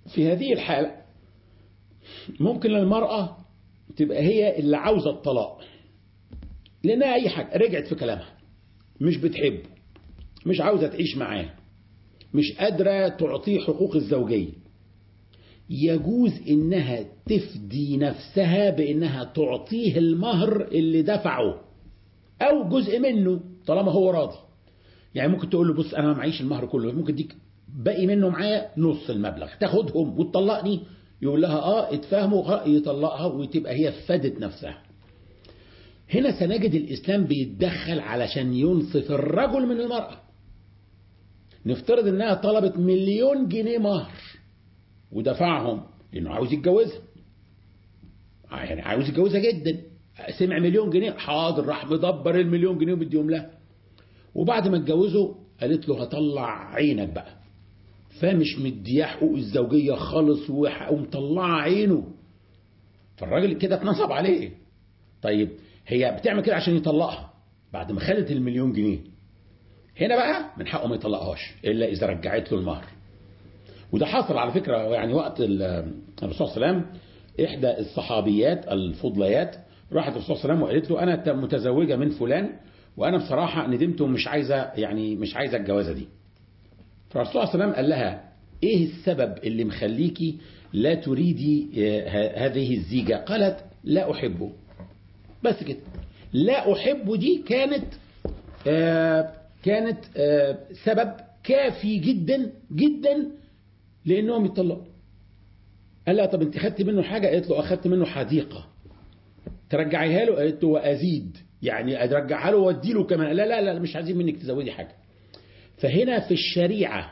في هذه الحالة ممكن المرأة تبقى هي اللي عاوزة الطلاق لأنها أي حاجة رجعت في كلامها مش بتحبه مش عاوزة تعيش معاه مش قادرة تعطيه حقوق الزوجية يجوز إنها تفدي نفسها بإنها تعطيه المهر اللي دفعه أو جزء منه طالما هو راضي يعني ممكن تقول له بص أنا ما معيش المهر كله ممكن ديك باقي منه معايا نص المبلغ تاخدهم وتطلقني يقول لها اه اتفاهموا يطلقها وتبقى هي فدت نفسها هنا سنجد الإسلام بيتدخل علشان ينصف الرجل من المرأة نفترض انها طلبت مليون جنيه مهر ودفعهم لانه عاوز يتجوزها يعني عاوز يتجوزها جدا سمع مليون جنيه حاضر راح مدبر المليون جنيه ومديهم لها وبعد ما اتجوزوا قالت له هطلع عينك بقى فمش مدياه حقوق الزوجية خالص ومطلعة عينه فالراجل كده اتنصب عليه طيب هي بتعمل كده عشان يطلقها بعد ما خدت المليون جنيه هنا بقى من حقه ما يطلقهاش الا اذا رجعت له المهر وده حصل على فكره يعني وقت الرسول صلى الله عليه وسلم احدى الصحابيات الفضليات راحت الرسول صلى الله عليه وسلم وقالت له انا متزوجه من فلان وانا بصراحه ندمت ومش عايزه يعني مش عايزه الجوازه دي فالرسول صلى الله عليه وسلم قال لها ايه السبب اللي مخليكي لا تريدي هذه الزيجه قالت لا احبه بس كده لا احبه دي كانت آه كانت آه سبب كافي جدا جدا لانهم يطلقوا قال لها طب انت خدت منه حاجه قالت له اخدت منه حديقه ترجعيها له قالت له وازيد يعني ارجعها له وادي له كمان لا لا لا مش عايزين منك تزودي حاجه فهنا في الشريعه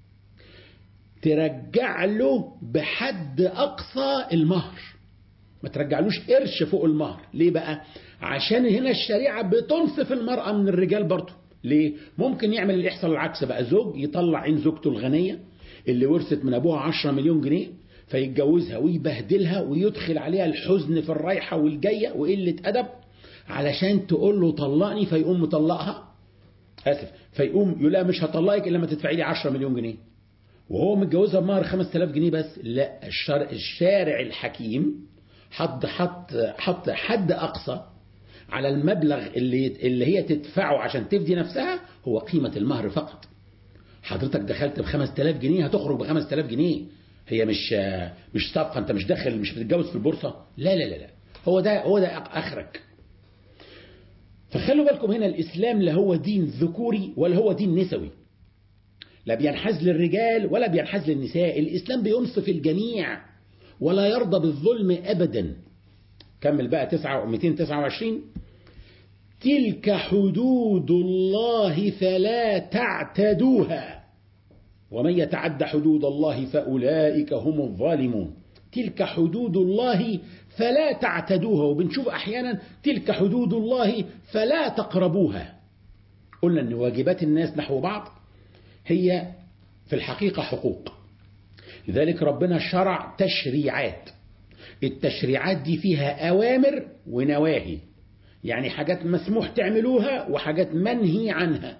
ترجع له بحد اقصى المهر ما ترجعلوش قرش فوق المهر ليه بقى عشان هنا الشريعه بتنصف المراه من الرجال برضه ليه ممكن يعمل اللي يحصل العكس بقى زوج يطلع عين زوجته الغنيه اللي ورثت من ابوها 10 مليون جنيه فيتجوزها ويبهدلها ويدخل عليها الحزن في الرايحه والجايه وقله ادب علشان تقول له طلقني فيقوم مطلقها اسف فيقوم يقول لها مش هطلقك الا ما تدفعي لي 10 مليون جنيه وهو متجوزها بمهر 5000 جنيه بس لا الشرع الشارع الحكيم حط حط حط حد اقصى على المبلغ اللي اللي هي تدفعه عشان تفدي نفسها هو قيمه المهر فقط حضرتك دخلت ب 5000 جنيه هتخرج ب 5000 جنيه هي مش مش صفقه انت مش داخل مش بتتجوز في البورصه لا لا لا لا هو ده هو ده اخرك فخلوا بالكم هنا الاسلام لا هو دين ذكوري ولا هو دين نسوي لا بينحاز للرجال ولا بينحاز للنساء الاسلام بينصف الجميع ولا يرضى بالظلم ابدا كمل بقى 9 229 تلك حدود الله فلا تعتدوها ومن يتعد حدود الله فأولئك هم الظالمون تلك حدود الله فلا تعتدوها وبنشوف أحيانا تلك حدود الله فلا تقربوها قلنا أن واجبات الناس نحو بعض هي في الحقيقة حقوق لذلك ربنا شرع تشريعات التشريعات دي فيها أوامر ونواهي يعني حاجات مسموح تعملوها وحاجات منهي عنها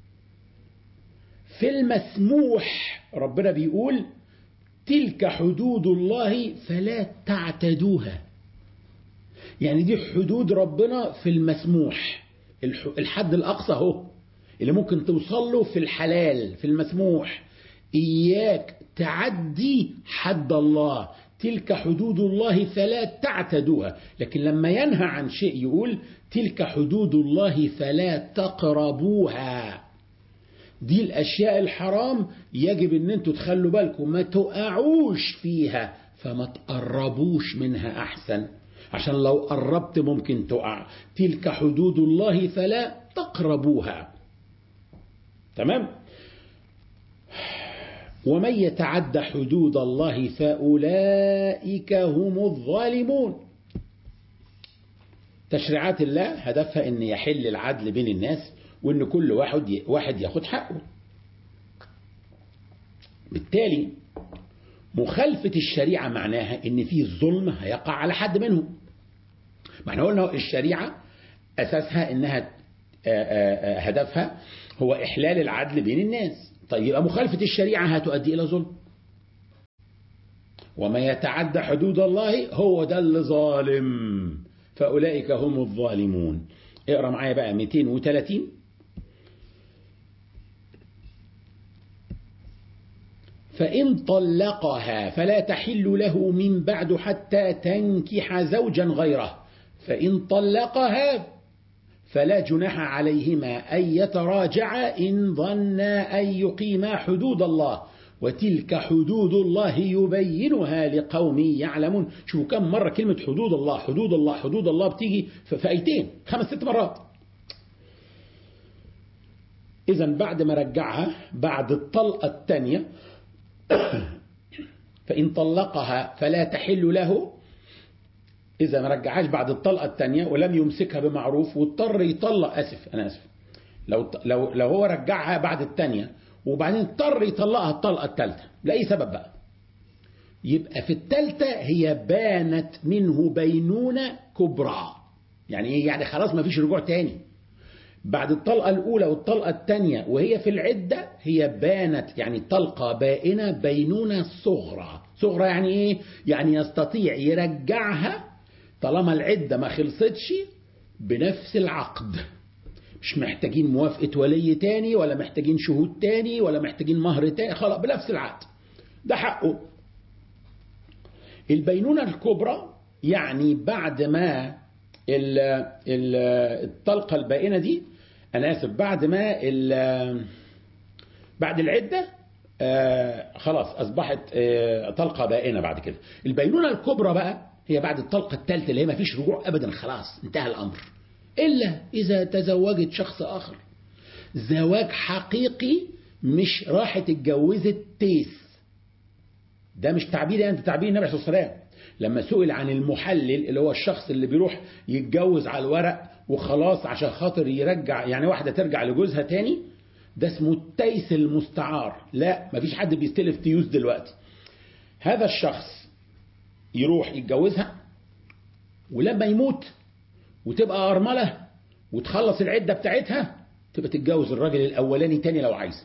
في المسموح ربنا بيقول تلك حدود الله فلا تعتدوها يعني دي حدود ربنا في المسموح الحد الأقصى هو اللي ممكن توصل له في الحلال في المسموح إياك تعدي حد الله تلك حدود الله فلا تعتدوها لكن لما ينهى عن شيء يقول تلك حدود الله فلا تقربوها دي الأشياء الحرام يجب ان انتوا تخلوا بالكم ما تقعوش فيها فما تقربوش منها أحسن عشان لو قربت ممكن تقع تلك حدود الله فلا تقربوها تمام ومن يتعد حدود الله فأولئك هم الظالمون تشريعات الله هدفها ان يحل العدل بين الناس وان كل واحد واحد ياخد حقه بالتالي مخالفة الشريعة معناها ان في ظلم هيقع على حد منهم ما احنا قلنا الشريعة اساسها انها هدفها هو احلال العدل بين الناس طيب يبقى مخالفة الشريعة هتؤدي الى ظلم وما يتعدى حدود الله هو ده اللي ظالم فأولئك هم الظالمون اقرأ معايا بقى 230 فإن طلقها فلا تحل له من بعد حتى تنكح زوجا غيره فإن طلقها فلا جناح عليهما أن يتراجعا إن ظنا أن يقيما حدود الله وتلك حدود الله يبينها لقوم يعلمون شوفوا كم مرة كلمة حدود الله حدود الله حدود الله بتيجي في آيتين خمس ست مرات إذا بعد ما رجعها بعد الطلقة الثانية فإن طلقها فلا تحل له إذا ما رجعهاش بعد الطلقة الثانية ولم يمسكها بمعروف واضطر يطلق أسف أنا أسف لو لو لو هو رجعها بعد الثانية وبعدين اضطر يطلقها الطلقة الثالثة لأي سبب بقى يبقى في الثالثة هي بانت منه بينونة كبرى يعني ايه يعني خلاص ما فيش رجوع تاني بعد الطلقة الأولى والطلقة الثانية وهي في العدة هي بانت يعني طلقة بائنة بينونة صغرى صغرى يعني ايه يعني يستطيع يرجعها طالما العدة ما خلصتش بنفس العقد مش محتاجين موافقة ولي تاني ولا محتاجين شهود تاني ولا محتاجين مهر تاني خلاص بنفس العقد ده حقه البينونة الكبرى يعني بعد ما ال ال الطلقة البائنة دي أنا آسف بعد ما بعد العدة آه خلاص أصبحت آه طلقة بائنة بعد كده البينونة الكبرى بقى هي بعد الطلقة الثالثة اللي هي ما فيش رجوع أبدا خلاص انتهى الأمر إلا إذا تزوجت شخص آخر زواج حقيقي مش راحت اتجوزت تيس ده مش تعبيري أنت تعبير النبي صلى الله عليه وسلم لما سئل عن المحلل اللي هو الشخص اللي بيروح يتجوز على الورق وخلاص عشان خاطر يرجع يعني واحدة ترجع لجوزها تاني ده اسمه التيس المستعار لا مفيش حد بيستلف تيوس دلوقتي هذا الشخص يروح يتجوزها ولما يموت وتبقى أرملة وتخلص العدة بتاعتها تبقى تتجوز الراجل الأولاني تاني لو عايزة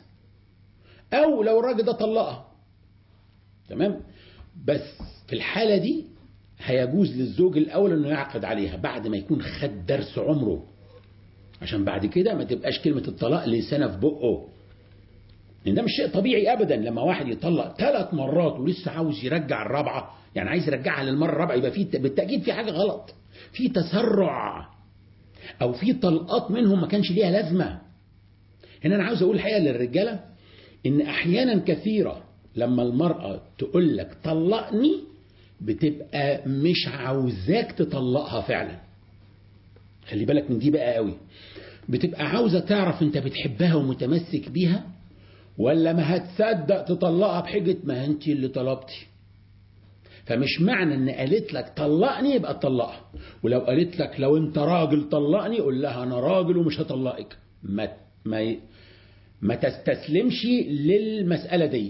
أو لو الراجل ده طلقها تمام بس في الحالة دي هيجوز للزوج الأول أنه يعقد عليها بعد ما يكون خد درس عمره عشان بعد كده ما تبقاش كلمة الطلاق لسنة في بقه لأن ده مش شيء طبيعي أبدا لما واحد يطلق ثلاث مرات ولسه عاوز يرجع الرابعة يعني عايز يرجعها للمرة الرابعة يبقى في بالتأكيد في حاجة غلط في تسرع أو في طلقات منهم ما كانش ليها لازمة هنا أنا عاوز أقول الحقيقة للرجالة إن أحيانا كثيرة لما المرأة تقول لك طلقني بتبقى مش عاوزاك تطلقها فعلا خلي بالك من دي بقى قوي بتبقى عاوزة تعرف انت بتحبها ومتمسك بيها ولا ما هتصدق تطلقها بحجة ما انت اللي طلبتي فمش معنى ان قالت لك طلقني يبقى تطلقها ولو قالت لك لو انت راجل طلقني قول لها انا راجل ومش هطلقك ما ما ما تستسلمش للمسألة دي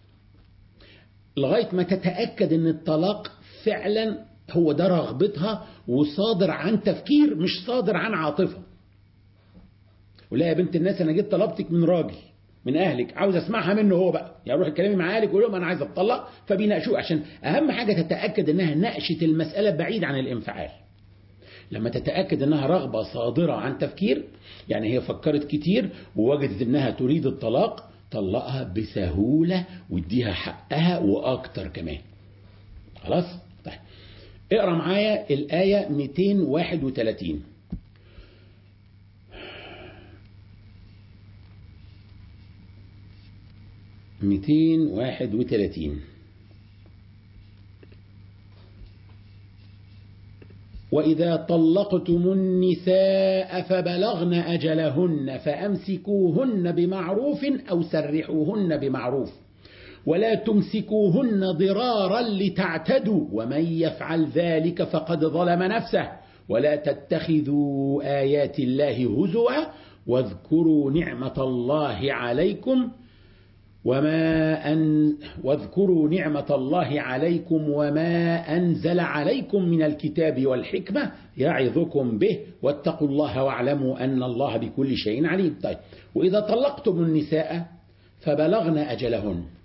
لغاية ما تتأكد ان الطلاق فعلا هو ده رغبتها وصادر عن تفكير مش صادر عن عاطفة ولا يا بنت الناس انا جيت طلبتك من راجل من اهلك عاوز اسمعها منه هو بقى يعني روح اتكلمي مع اهلك وقول لهم انا عايز اتطلق فبيناقشوه عشان اهم حاجه تتاكد انها ناقشت المساله بعيد عن الانفعال لما تتاكد انها رغبه صادره عن تفكير يعني هي فكرت كتير ووجدت انها تريد الطلاق طلقها بسهوله واديها حقها واكتر كمان خلاص طيب اقرا معايا الايه 231 ميتين واحد وثلاثين وإذا طلقتم النساء فبلغن أجلهن فأمسكوهن بمعروف أو سرحوهن بمعروف ولا تمسكوهن ضرارا لتعتدوا ومن يفعل ذلك فقد ظلم نفسه ولا تتخذوا آيات الله هزوا واذكروا نعمة الله عليكم وما أن واذكروا نعمة الله عليكم وما أنزل عليكم من الكتاب والحكمة يعظكم به واتقوا الله واعلموا أن الله بكل شيء عليم طيب وإذا طلقتم النساء فبلغن أجلهن